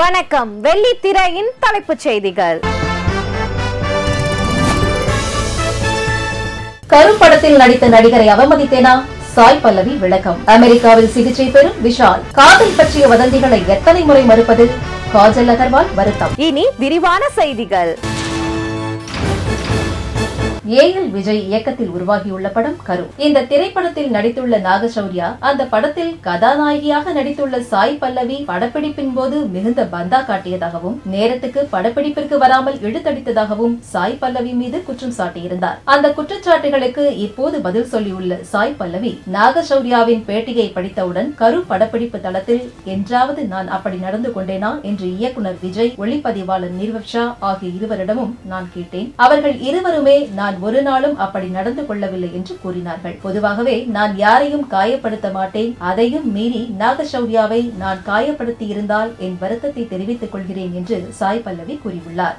வணக்கம் வெள்ளித்திரையின் தலைப்புச் செய்திகள் கருப்படத்தில் நடித்த நடிகரை அவமதித்தேனா சாய் பல்லவி விளக்கம் அமெரிக்காவில் சிகிச்சை பெறும் விஷால் காதல் பற்றிய வதந்திகளை எத்தனை முறை மறுப்பது காஜல் அகர்வால் வருத்தம் இனி விரிவான செய்திகள் ஏஎல் விஜய் இயக்கத்தில் உருவாகியுள்ள படம் கரு இந்த திரைப்படத்தில் நடித்துள்ள நாகசௌரியா அந்த படத்தில் கதாநாயகியாக நடித்துள்ள சாய் பல்லவி படப்பிடிப்பின் போது மிகுந்த பந்தா காட்டியதாகவும் நேரத்துக்கு படப்பிடிப்பிற்கு வராமல் இழுத்தடித்ததாகவும் சாய் பல்லவி மீது குற்றம் சாட்டியிருந்தார் அந்த குற்றச்சாட்டுகளுக்கு இப்போது பதில் சொல்லியுள்ள சாய் பல்லவி நாகசௌரியாவின் பேட்டியை படித்தவுடன் கரு படப்பிடிப்பு தளத்தில் என்றாவது நான் அப்படி நடந்து கொண்டேனா என்று இயக்குனர் விஜய் ஒளிப்பதிவாளர் நிர்வப் ஷா ஆகிய இருவரிடமும் நான் கேட்டேன் அவர்கள் இருவருமே நான் ஒரு நாளும் அப்படி நடந்து கொள்ளவில்லை என்று கூறினார்கள் பொதுவாகவே நான் யாரையும் காயப்படுத்த மாட்டேன் அதையும் மீறி நாகசௌரியாவை நான் காயப்படுத்தி இருந்தால் என் வருத்தத்தை தெரிவித்துக் கொள்கிறேன் என்று சாய் பல்லவி கூறியுள்ளார்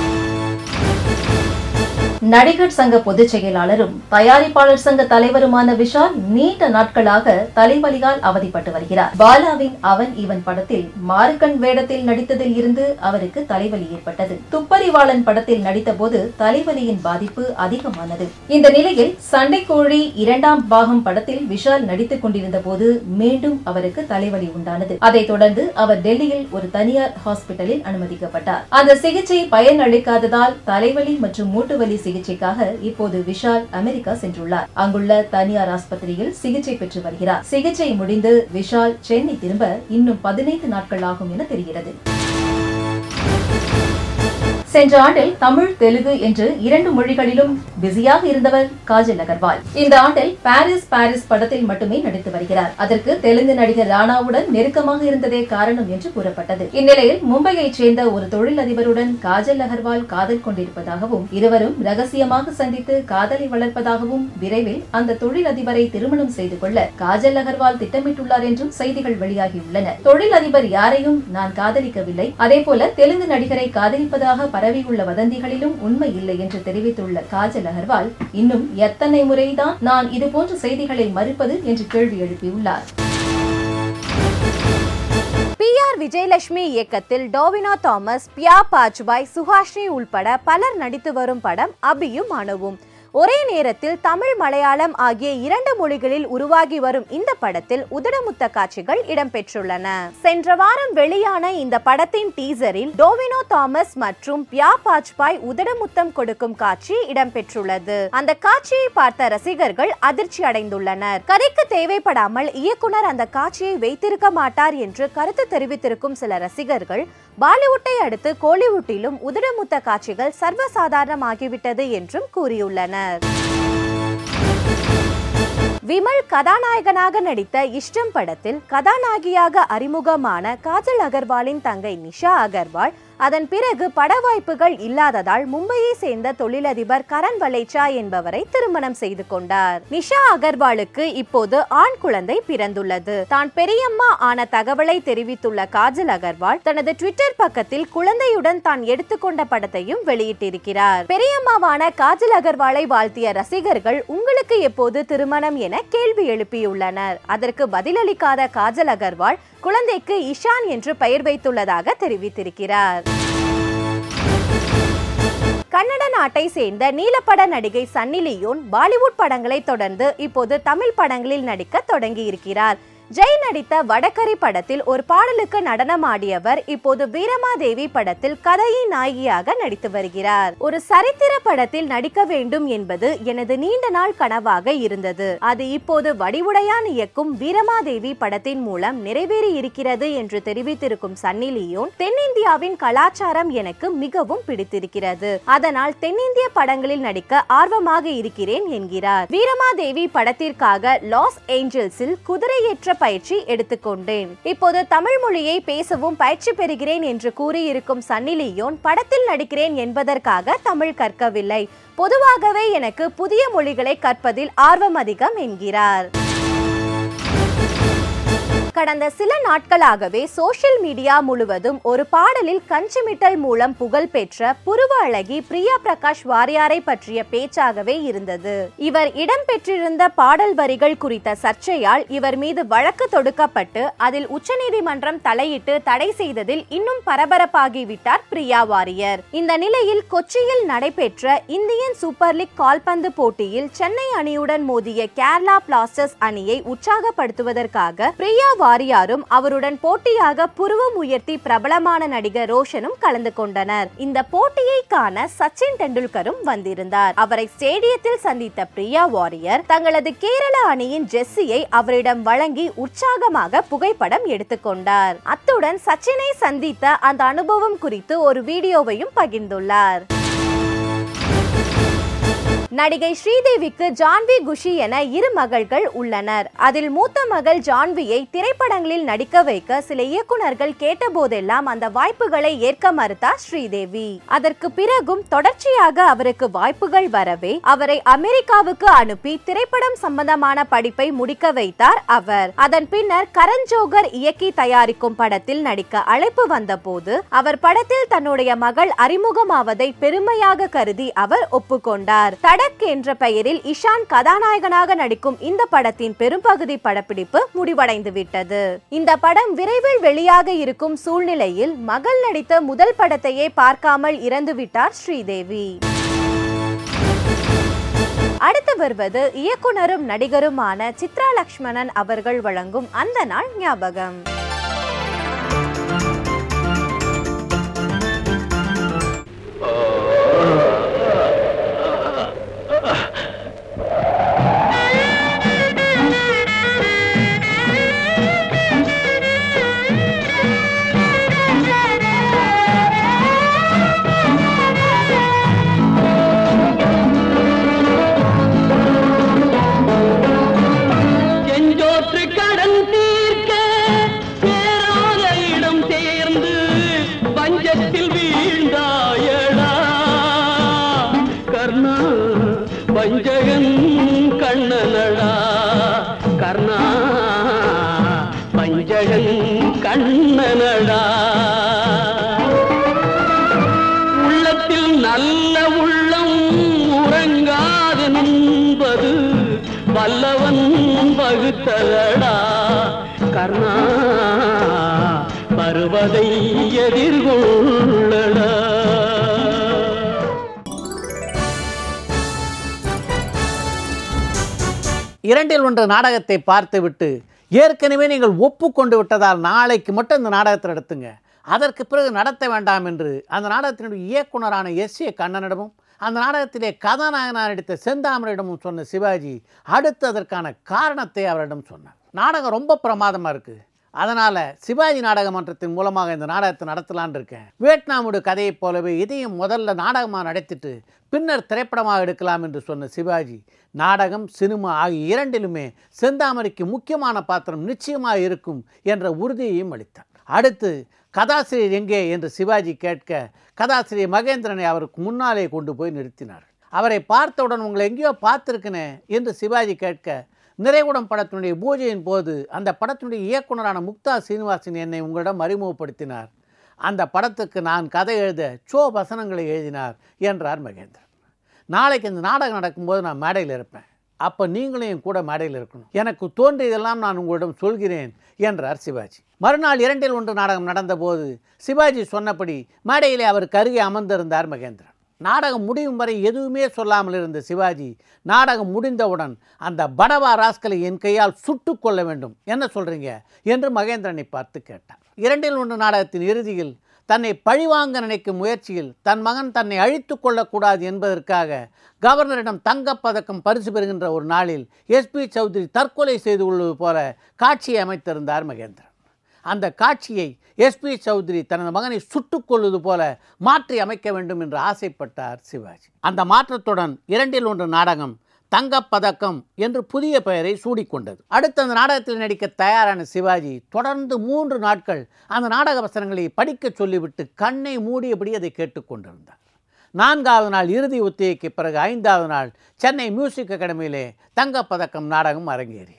நடிகர் சங்க பொதுச் செயலாளரும் தயாரிப்பாளர் சங்க தலைவருமான விஷால் நீண்ட நாட்களாக தலைவலியால் அவதிப்பட்டு வருகிறார் பாலாவின் அவன் இவன் படத்தில் மார்க்கன் வேடத்தில் நடித்ததில் இருந்து அவருக்கு தலைவலி ஏற்பட்டது துப்பறிவாளன் படத்தில் நடித்தபோது தலைவலியின் பாதிப்பு அதிகமானது இந்த நிலையில் சண்டைக்கோழி இரண்டாம் பாகம் படத்தில் விஷால் நடித்துக் கொண்டிருந்த போது மீண்டும் அவருக்கு தலைவலி உண்டானது அதைத் தொடர்ந்து அவர் டெல்லியில் ஒரு தனியார் ஹாஸ்பிட்டலில் அனுமதிக்கப்பட்டார் அந்த சிகிச்சை பயன் அளிக்காததால் தலைவலி மற்றும் மூட்டுவலி சிகிச்சைக்காக இப்போது விஷால் அமெரிக்கா சென்றுள்ளார் அங்குள்ள தனியார் ஆஸ்பத்திரியில் சிகிச்சை பெற்று வருகிறார் சிகிச்சை முடிந்து விஷால் சென்னை திரும்ப இன்னும் பதினைந்து நாட்கள் ஆகும் என தெரிகிறது சென்ற ஆண்டில் தமிழ் தெலுங்கு என்று இரண்டு மொழிகளிலும் பிஸியாக இருந்தவர் காஜல் அகர்வால் இந்த ஆண்டில் பாரிஸ் பாரிஸ் படத்தில் மட்டுமே நடித்து வருகிறார் அதற்கு தெலுங்கு நடிகர் ராணாவுடன் நெருக்கமாக இருந்ததே காரணம் என்று கூறப்பட்டது இந்நிலையில் மும்பையைச் சேர்ந்த ஒரு தொழிலதிபருடன் காஜல் அகர்வால் காதல் கொண்டிருப்பதாகவும் இருவரும் ரகசியமாக சந்தித்து காதலை வளர்ப்பதாகவும் விரைவில் அந்த தொழிலதிபரை திருமணம் செய்து கொள்ள காஜல் அகர்வால் திட்டமிட்டுள்ளார் என்றும் செய்திகள் வெளியாகியுள்ளன தொழிலதிபர் யாரையும் நான் காதலிக்கவில்லை அதேபோல தெலுங்கு நடிகரை காதலிப்பதாக பரவியுள்ள வதந்திகளிலும் உண்மை இல்லை என்று தெரிவித்துள்ள காஜல் அகர்வால் இன்னும் எத்தனை முறைதான் நான் இதுபோன்ற செய்திகளை மறுப்பது என்று கேள்வி எழுப்பியுள்ளார் பி ஆர் விஜயலட்சுமி இயக்கத்தில் டோவினோ தாமஸ் பியா பாஜ்பாய் சுஹாஷினி உள்பட பலர் நடித்து வரும் படம் அபியும் அணுவும் ஒரே நேரத்தில் தமிழ் மலையாளம் ஆகிய இரண்டு மொழிகளில் உருவாகி வரும் இந்த படத்தில் உதடமுத்த காட்சிகள் இடம்பெற்றுள்ளன சென்ற வாரம் வெளியான இந்த படத்தின் டீசரில் டோவினோ தாமஸ் மற்றும் பியா பாஜ்பாய் உதடமுத்தம் கொடுக்கும் காட்சி இடம்பெற்றுள்ளது அந்த காட்சியை பார்த்த ரசிகர்கள் அதிர்ச்சி அடைந்துள்ளனர் கதைக்கு தேவைப்படாமல் இயக்குனர் அந்த காட்சியை வைத்திருக்க மாட்டார் என்று கருத்து தெரிவித்திருக்கும் சில ரசிகர்கள் பாலிவுட்டை அடுத்து கோலிவுட்டிலும் உதடமுத்த காட்சிகள் சர்வசாதாரணமாகிவிட்டது என்றும் கூறியுள்ளனர் விமல் கதாநாயகனாக நடித்த இஷ்டம் படத்தில் கதாநாயகியாக அறிமுகமான காஜல் அகர்வாலின் தங்கை நிஷா அகர்வால் அதன் பிறகு பட வாய்ப்புகள் இல்லாததால் மும்பையை சேர்ந்த தொழிலதிபர் கரண் வலேச்சா என்பவரை திருமணம் செய்து கொண்டார் நிஷா அகர்வாலுக்கு இப்போது ஆண் குழந்தை பிறந்துள்ளது தான் பெரியம்மா ஆன தகவலை தெரிவித்துள்ள காஜல் அகர்வால் தனது ட்விட்டர் பக்கத்தில் குழந்தையுடன் தான் எடுத்துக்கொண்ட படத்தையும் வெளியிட்டிருக்கிறார் பெரியம்மாவான காஜல் அகர்வாலை வாழ்த்திய ரசிகர்கள் உங்களுக்கு எப்போது திருமணம் என கேள்வி எழுப்பியுள்ளனர் அதற்கு பதிலளிக்காத காஜல் அகர்வால் குழந்தைக்கு இஷான் என்று பெயர் வைத்துள்ளதாக தெரிவித்திருக்கிறார் கன்னட நாட்டை சேர்ந்த நீலப்பட நடிகை சன்னி லியோன் பாலிவுட் படங்களை தொடர்ந்து இப்போது தமிழ் படங்களில் நடிக்க தொடங்கி இருக்கிறார் ஜெய் நடித்த வடகரி படத்தில் ஒரு பாடலுக்கு நடனமாடியவர் இப்போது வீரமாதேவி படத்தில் கதையின் நாயகியாக நடித்து வருகிறார் ஒரு சரித்திர படத்தில் நடிக்க வேண்டும் என்பது எனது நீண்ட நாள் கனவாக இருந்தது அது இப்போது வடிவுடையான் இயக்கும் வீரமாதேவி படத்தின் மூலம் நிறைவேறி இருக்கிறது என்று தெரிவித்திருக்கும் சன்னி லியோன் தென்னிந்தியாவின் கலாச்சாரம் எனக்கு மிகவும் பிடித்திருக்கிறது அதனால் தென்னிந்திய படங்களில் நடிக்க ஆர்வமாக இருக்கிறேன் என்கிறார் வீரமாதேவி படத்திற்காக லாஸ் ஏஞ்சல்ஸில் குதிரையேற்ற பயிற்சி எடுத்துக்கொண்டேன் இப்போது தமிழ் மொழியை பேசவும் பயிற்சி பெறுகிறேன் என்று கூறியிருக்கும் சன்னி லியோன் படத்தில் நடிக்கிறேன் என்பதற்காக தமிழ் கற்கவில்லை பொதுவாகவே எனக்கு புதிய மொழிகளை கற்பதில் ஆர்வம் அதிகம் என்கிறார் கடந்த சில நாட்களாகவே சோஷியல் மீடியா முழுவதும் ஒரு பாடலில் கஞ்சிமிட்டல் மூலம் புகழ் பெற்ற புருவ அழகி பிரியா பிரகாஷ் வாரியாரை பற்றிய பேச்சாகவே இருந்தது இவர் இடம்பெற்றிருந்த பாடல் வரிகள் குறித்த சர்ச்சையால் இவர் மீது வழக்கு தொடுக்கப்பட்டு அதில் உச்சநீதிமன்றம் தலையிட்டு தடை செய்ததில் இன்னும் பரபரப்பாகிவிட்டார் பிரியா வாரியர் இந்த நிலையில் கொச்சியில் நடைபெற்ற இந்தியன் சூப்பர் லீக் கால்பந்து போட்டியில் சென்னை அணியுடன் மோதிய கேரளா பிளாஸ்டர்ஸ் அணியை உற்சாகப்படுத்துவதற்காக பிரியா வாரியாரும் அவருடன் போட்டியாக புருவம் உயர்த்தி பிரபலமான நடிகர் ரோஷனும் கலந்து கொண்டனர் இந்த போட்டியை காண சச்சின் டெண்டுல்கரும் வந்திருந்தார் அவரை ஸ்டேடியத்தில் சந்தித்த பிரியா வாரியர் தங்களது கேரள அணியின் ஜெர்சியை அவரிடம் வழங்கி உற்சாகமாக புகைப்படம் எடுத்துக்கொண்டார் அத்துடன் சச்சினை சந்தித்த அந்த அனுபவம் குறித்து ஒரு வீடியோவையும் பகிர்ந்துள்ளார் நடிகை ஸ்ரீதேவிக்கு ஜான்வி குஷி என இரு மகள்கள் உள்ளனர் அதில் மூத்த மகள் ஜான்வியை திரைப்படங்களில் நடிக்க வைக்க சில இயக்குனர்கள் கேட்டபோதெல்லாம் அந்த வாய்ப்புகளை ஏற்க மறுத்தார் ஸ்ரீதேவி அதற்கு பிறகும் தொடர்ச்சியாக அவருக்கு வாய்ப்புகள் வரவே அவரை அமெரிக்காவுக்கு அனுப்பி திரைப்படம் சம்பந்தமான படிப்பை முடிக்க வைத்தார் அவர் அதன் பின்னர் கரண் ஜோகர் இயக்கி தயாரிக்கும் படத்தில் நடிக்க அழைப்பு வந்தபோது அவர் படத்தில் தன்னுடைய மகள் அறிமுகமாவதை பெருமையாக கருதி அவர் ஒப்புக்கொண்டார் தடக் என்ற பெயரில் இஷான் கதாநாயகனாக நடிக்கும் இந்த படத்தின் பெரும்பகுதி படப்பிடிப்பு முடிவடைந்து விட்டது இந்த படம் விரைவில் வெளியாக இருக்கும் சூழ்நிலையில் மகள் நடித்த முதல் படத்தையே பார்க்காமல் இறந்துவிட்டார் ஸ்ரீதேவி அடுத்து வருவது இயக்குனரும் நடிகருமான சித்ரா லக்ஷ்மணன் அவர்கள் வழங்கும் அந்த நாள் ஞாபகம் செஞ்சோற்று கடன் தீர்க்க சேராத இடம் சேர்ந்து பஞ்சத்தில் வீழ்ந்தாயடா கர்ணா பஞ்சகன் கண்ணனடா கர்ணா பஞ்சகன் கண்ணனடா உள்ளத்தில் நல்ல உள்ளம் உறங்காது என்பது வல்லவன் வகுத்ததடா கர்ணா வருவதை எதிர்கொள்ளடா இரண்டில் ஒன்று நாடகத்தை பார்த்துவிட்டு ஏற்கனவே நீங்கள் ஒப்புக்கொண்டு விட்டதால் நாளைக்கு மட்டும் இந்த நாடகத்தை நடத்துங்க அதற்கு பிறகு நடத்த வேண்டாம் என்று அந்த நாடகத்தினுடைய இயக்குனரான எஸ் ஏ கண்ணனிடமும் அந்த நாடகத்திலே கதாநாயகனாக நடித்த செந்தாமரிடமும் சொன்ன சிவாஜி அடுத்து அதற்கான காரணத்தை அவரிடம் சொன்னார் நாடகம் ரொம்ப பிரமாதமாக இருக்குது அதனால் சிவாஜி நாடக மன்றத்தின் மூலமாக இந்த நாடகத்தை நடத்தலான்னு இருக்கேன் வியட்நாமுடைய கதையைப் போலவே இதையும் முதல்ல நாடகமாக நடத்திட்டு பின்னர் திரைப்படமாக எடுக்கலாம் என்று சொன்ன சிவாஜி நாடகம் சினிமா ஆகிய இரண்டிலுமே செந்தாமரைக்கு முக்கியமான பாத்திரம் நிச்சயமாக இருக்கும் என்ற உறுதியையும் அளித்தார் அடுத்து கதாசிரியர் எங்கே என்று சிவாஜி கேட்க கதாசிரியர் மகேந்திரனை அவருக்கு முன்னாலே கொண்டு போய் நிறுத்தினார் அவரை பார்த்தவுடன் உங்களை எங்கேயோ பார்த்துருக்கனே என்று சிவாஜி கேட்க நிறைகுடம் படத்தினுடைய பூஜையின் போது அந்த படத்தினுடைய இயக்குனரான முக்தா சீனிவாசன் என்னை உங்களிடம் அறிமுகப்படுத்தினார் அந்த படத்துக்கு நான் கதை எழுத சோ வசனங்களை எழுதினார் என்றார் மகேந்திரன் நாளைக்கு இந்த நாடகம் நடக்கும்போது நான் மேடையில் இருப்பேன் அப்போ நீங்களும் என் கூட மேடையில் இருக்கணும் எனக்கு தோன்றியதெல்லாம் நான் உங்களிடம் சொல்கிறேன் என்றார் சிவாஜி மறுநாள் இரண்டில் ஒன்று நாடகம் நடந்தபோது சிவாஜி சொன்னபடி மேடையிலே அவருக்கு அருகே அமர்ந்திருந்தார் மகேந்திரன் நாடகம் முடியும் வரை எதுவுமே சொல்லாமல் இருந்த சிவாஜி நாடகம் முடிந்தவுடன் அந்த படவா ராஸ்கலை என் கையால் சுட்டு கொள்ள வேண்டும் என்ன சொல்றீங்க என்று மகேந்திரனை பார்த்து கேட்டார் இரண்டில் ஒன்று நாடகத்தின் இறுதியில் தன்னை பழிவாங்க நினைக்கும் முயற்சியில் தன் மகன் தன்னை அழித்து கொள்ளக்கூடாது என்பதற்காக கவர்னரிடம் தங்கப்பதக்கம் பரிசு பெறுகின்ற ஒரு நாளில் எஸ்பி சௌத்ரி தற்கொலை செய்து கொள்வது போல காட்சியை அமைத்திருந்தார் மகேந்திரன் அந்த காட்சியை எஸ்பி சௌத்ரி தனது மகனை சுட்டுக் கொள்வது போல மாற்றி அமைக்க வேண்டும் என்று ஆசைப்பட்டார் சிவாஜி அந்த மாற்றத்துடன் இரண்டில் ஒன்று நாடகம் தங்கப்பதக்கம் என்று புதிய பெயரை சூடிக்கொண்டது அடுத்து அந்த நாடகத்தில் நடிக்க தயாரான சிவாஜி தொடர்ந்து மூன்று நாட்கள் அந்த நாடக வசனங்களை படிக்கச் சொல்லிவிட்டு கண்ணை மூடியபடி அதை கேட்டுக்கொண்டிருந்தார் நான்காவது நாள் இறுதி ஒத்திகைக்கு பிறகு ஐந்தாவது நாள் சென்னை மியூசிக் அகாடமியிலே தங்கப்பதக்கம் நாடகம் அரங்கேறியது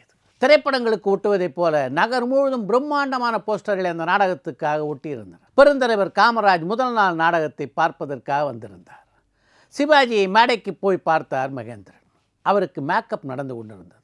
திரைப்படங்களுக்கு ஒட்டுவதைப் போல நகர் முழுவதும் பிரம்மாண்டமான போஸ்டர்களை அந்த நாடகத்துக்காக ஒட்டியிருந்தனர் பெருந்தலைவர் காமராஜ் முதல் நாள் நாடகத்தை பார்ப்பதற்காக வந்திருந்தார் சிவாஜியை மேடைக்கு போய் பார்த்தார் மகேந்திரன் அவருக்கு மேக்கப் நடந்து கொண்டிருந்தது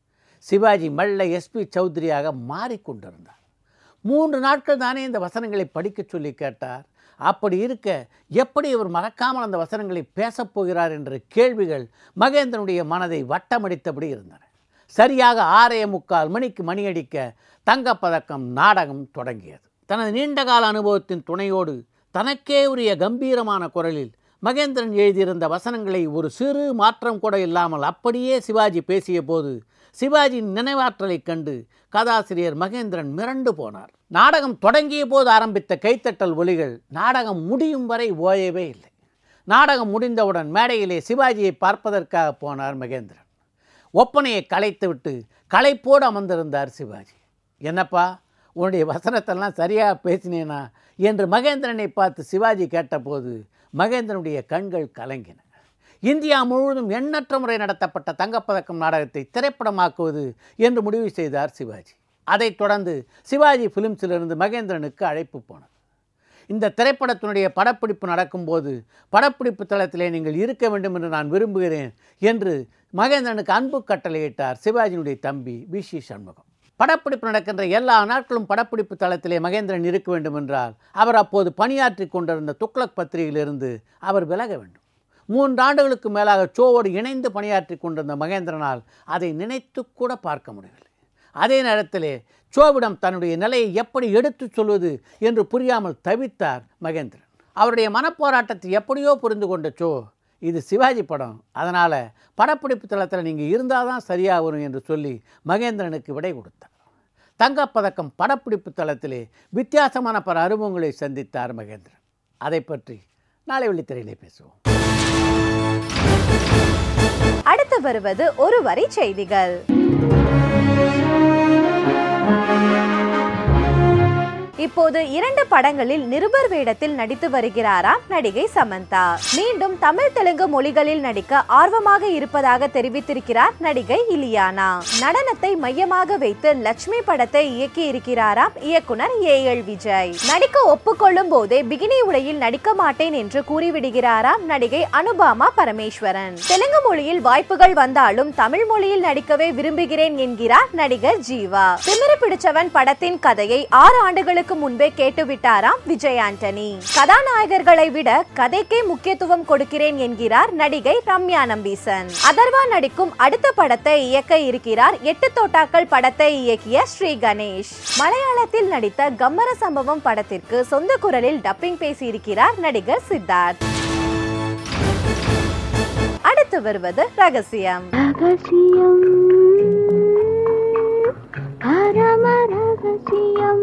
சிவாஜி மெல்ல எஸ்பி சௌத்ரியாக மாறிக்கொண்டிருந்தார் மூன்று நாட்கள் தானே இந்த வசனங்களை படிக்கச் சொல்லி கேட்டார் அப்படி இருக்க எப்படி இவர் மறக்காமல் அந்த வசனங்களை பேசப் போகிறார் என்ற கேள்விகள் மகேந்திரனுடைய மனதை வட்டமடித்தபடி இருந்தன சரியாக ஆறே முக்கால் மணிக்கு மணியடிக்க தங்கப்பதக்கம் நாடகம் தொடங்கியது தனது நீண்டகால அனுபவத்தின் துணையோடு தனக்கே உரிய கம்பீரமான குரலில் மகேந்திரன் எழுதியிருந்த வசனங்களை ஒரு சிறு மாற்றம் கூட இல்லாமல் அப்படியே சிவாஜி பேசிய போது சிவாஜியின் நினைவாற்றலைக் கண்டு கதாசிரியர் மகேந்திரன் மிரண்டு போனார் நாடகம் தொடங்கிய போது ஆரம்பித்த கைத்தட்டல் ஒலிகள் நாடகம் முடியும் வரை ஓயவே இல்லை நாடகம் முடிந்தவுடன் மேடையிலே சிவாஜியை பார்ப்பதற்காக போனார் மகேந்திரன் ஒப்பனையை கலைத்துவிட்டு களைப்போடு அமர்ந்திருந்தார் சிவாஜி என்னப்பா உன்னுடைய வசனத்தெல்லாம் சரியாக பேசினேனா என்று மகேந்திரனை பார்த்து சிவாஜி கேட்டபோது மகேந்திரனுடைய கண்கள் கலங்கின இந்தியா முழுவதும் எண்ணற்ற முறை நடத்தப்பட்ட தங்கப்பதக்கம் நாடகத்தை திரைப்படமாக்குவது என்று முடிவு செய்தார் சிவாஜி அதைத் தொடர்ந்து சிவாஜி ஃபிலிம்ஸிலிருந்து மகேந்திரனுக்கு அழைப்பு போனது இந்த திரைப்படத்தினுடைய படப்பிடிப்பு நடக்கும்போது படப்பிடிப்பு தளத்திலே நீங்கள் இருக்க வேண்டும் என்று நான் விரும்புகிறேன் என்று மகேந்திரனுக்கு அன்பு கட்டளையிட்டார் சிவாஜியினுடைய தம்பி வி சி சண்முகம் படப்பிடிப்பு நடக்கின்ற எல்லா நாட்களும் படப்பிடிப்பு தளத்திலே மகேந்திரன் இருக்க வேண்டும் என்றால் அவர் அப்போது பணியாற்றி கொண்டிருந்த துக்ளக் பத்திரிகையிலிருந்து அவர் விலக வேண்டும் மூன்று ஆண்டுகளுக்கு மேலாக சோவோடு இணைந்து பணியாற்றி கொண்டிருந்த மகேந்திரனால் அதை நினைத்து கூட பார்க்க முடியவில்லை அதே நேரத்திலே சோவிடம் தன்னுடைய நிலையை எப்படி எடுத்துச் சொல்வது என்று புரியாமல் தவித்தார் மகேந்திரன் அவருடைய மனப்போராட்டத்தை எப்படியோ புரிந்து கொண்ட சோ இது சிவாஜி படம் அதனால் படப்பிடிப்பு தளத்தில் நீங்கள் இருந்தால் தான் சரியாக வரும் என்று சொல்லி மகேந்திரனுக்கு விடை கொடுத்தார் தங்கப்பதக்கம் படப்பிடிப்பு தளத்திலே வித்தியாசமான பல அனுபவங்களை சந்தித்தார் மகேந்திரன் அதை பற்றி நாளை வெள்ளித்திரையிலே பேசுவோம் அடுத்து வருவது ஒரு வரி செய்திகள் இப்போது இரண்டு படங்களில் நிருபர் வேடத்தில் நடித்து வருகிறாராம் நடிகை சமந்தா மீண்டும் தமிழ் தெலுங்கு மொழிகளில் நடிக்க ஆர்வமாக இருப்பதாக தெரிவித்திருக்கிறார் நடிகை இலியானா நடனத்தை மையமாக வைத்து லட்சுமி படத்தை இயக்கி இருக்கிறாராம் இயக்குனர் ஏ எல் விஜய் நடிக்க ஒப்புக்கொள்ளும் போதே பிகினி உடையில் நடிக்க மாட்டேன் என்று கூறிவிடுகிறாராம் நடிகை அனுபாமா பரமேஸ்வரன் தெலுங்கு மொழியில் வாய்ப்புகள் வந்தாலும் தமிழ் மொழியில் நடிக்கவே விரும்புகிறேன் என்கிறார் நடிகர் ஜீவா திமிரு பிடிச்சவன் படத்தின் கதையை ஆறு ஆண்டுகளுக்கு முன்பே கேட்டுவிட்டாராம் விஜய் ஆண்டனி கதாநாயகர்களை விட கதைக்கே முக்கியத்துவம் கொடுக்கிறேன் என்கிறார் நடிகை ரம்யா நம்பீசன் அதர்வா நடிக்கும் அடுத்த படத்தை இயக்க இருக்கிறார் எட்டு தோட்டாக்கள் படத்தை இயக்கிய ஸ்ரீ கணேஷ் மலையாளத்தில் நடித்த கம்மர சம்பவம் படத்திற்கு சொந்த குரலில் டப்பிங் பேசியிருக்கிறார் நடிகர் சித்தார்த் அடுத்து வருவது ரகசியம் ரகசியம் பரம ரகசியம்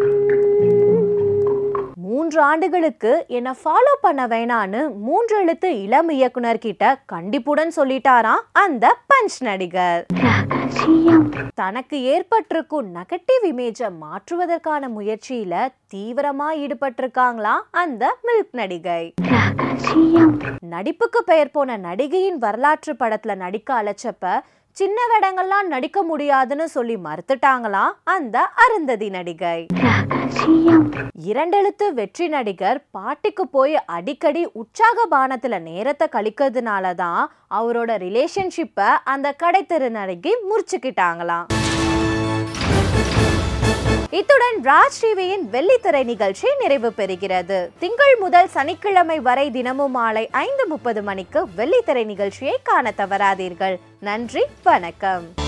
மூன்று ஆண்டுகளுக்கு என்ன ஃபாலோ பண்ண வேணான்னு மூன்று எழுத்து இளம் இயக்குனர் கிட்ட கண்டிப்புடன் சொல்லிட்டாராம் அந்த பஞ்ச் நடிகர் ரகசியம் தனக்கு ஏற்பட்டிருக்கும் நெகட்டிவ் இமேஜை மாற்றுவதற்கான முயற்சியில தீவிரமா ஈடுபட்டிருக்காங்களாம் அந்த மில்க் நடிகை ரகசியம் நடிப்புக்கு பெயர் போன நடிகையின் வரலாற்று படத்துல நடிக்க அழைச்சப்ப சின்ன வேடங்கள்லாம் நடிக்க முடியாதுன்னு சொல்லி மறுத்துட்டாங்களாம் அந்த அருந்ததி நடிகை ரகசியம் இரண்டெழுத்து வெற்றி நடிகர் பாட்டிக்கு போய் அடிக்கடி உற்சாக பானத்துல நேரத்தை கழிக்கிறதுனால தான் அவரோட ரிலேஷன்ஷிப்பை அந்த கடைத்தெரு நடிகை முறிச்சுக்கிட்டாங்களாம் இத்துடன் ராஜ் டிவியின் வெள்ளித்திரை நிகழ்ச்சி நிறைவு பெறுகிறது திங்கள் முதல் சனிக்கிழமை வரை தினமும் மாலை ஐந்து முப்பது மணிக்கு வெள்ளித்திரை நிகழ்ச்சியை காண தவறாதீர்கள் நன்றி வணக்கம்